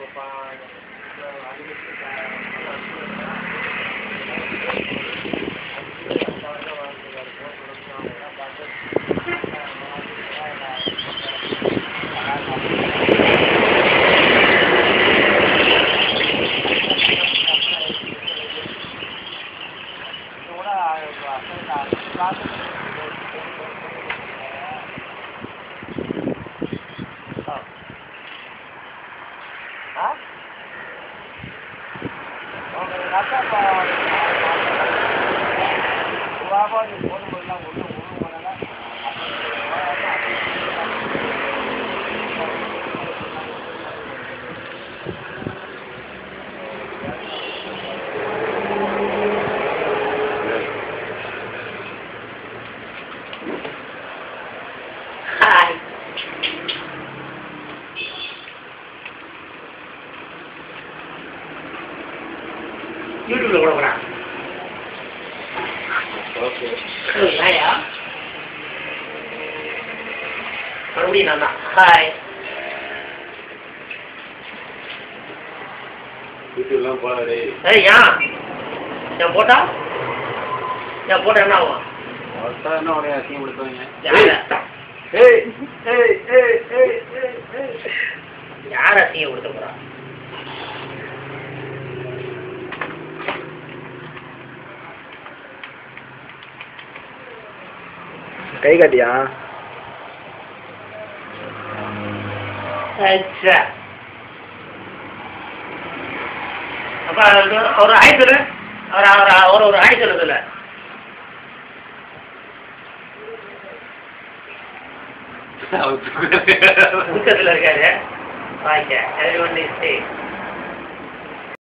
hi யூடியூப்ல கூட போறான் ஹாயா மறுபடியும் நான் தான் ஹாய் யூடியூப்லாம் போடாதே ஏய் ஏன் என் போட்டா என் போட்டா என்ன ஆகும் அவர்தான் என்ன உடைய அசிங்கப்படுத்துவாங்க யார ஏய் ஏய் ஏய் ஏய் ஏய் ஏய் யார அசிங்க கொடுத்த போறா கை காட்டியா அச்சா அப்ப அது- ஒரு ஆய் சொல்லு அவர் அவர் அவர் ஒரு ஆய் சொல்லு சொல்லு அவர் தூக்கத்துல இருக்காரு வாய்க்க everyone is safe